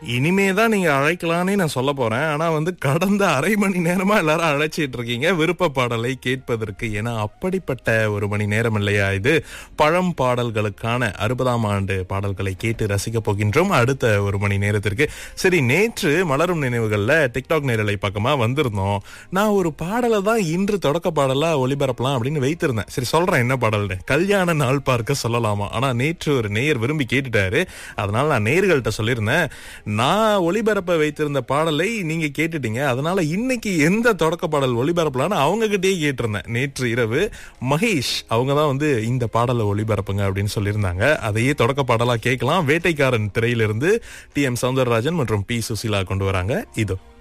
இனிமே தான் நீங்க அழைக்கலான்னே நான் சொல்ல போறேன் ஆனா வந்து கடந்த அரை மணி நேரமா எல்லாரும் அழைச்சிட்டு இருக்கீங்க விருப்ப பாடலை கேட்பதற்கு ஏன்னா அப்படிப்பட்ட ஒரு மணி நேரம் இல்லையா இது பழம் பாடல்களுக்கான அறுபதாம் ஆண்டு பாடல்களை கேட்டு ரசிக்க போகின்றோம் அடுத்த ஒரு மணி நேரத்திற்கு சரி நேற்று மலரும் நினைவுகள்ல டிக்டாக் நேரலை பக்கமா வந்திருந்தோம் நான் ஒரு பாடலை தான் இன்று தொடக்க பாடலா ஒளிபரப்பலாம் அப்படின்னு வைத்திருந்தேன் சரி சொல்றேன் என்ன பாடல்னு கல்யாண நாள் பார்க்க சொல்லலாமா ஆனா நேற்று ஒரு நேயர் விரும்பி கேட்டுட்டாரு அதனால நான் நேயர்கள்ட்ட சொல்லியிருந்தேன் நான் ஒளிபரப்ப வைத்திருந்த பாடலை நீங்க கேட்டுட்டீங்க அதனால இன்னைக்கு எந்த தொடக்க பாடல் ஒளிபரப்பலான்னு அவங்க கிட்டயே கேட்டிருந்தேன் நேற்று இரவு மகேஷ் அவங்க தான் வந்து இந்த பாடலை ஒளிபரப்புங்க அப்படின்னு சொல்லியிருந்தாங்க அதையே தொடக்க பாடலா கேட்கலாம் வேட்டைக்காரன் திரையிலிருந்து டி எம் சவுந்தரராஜன் மற்றும் பி சுசீலா கொண்டு வராங்க இதோ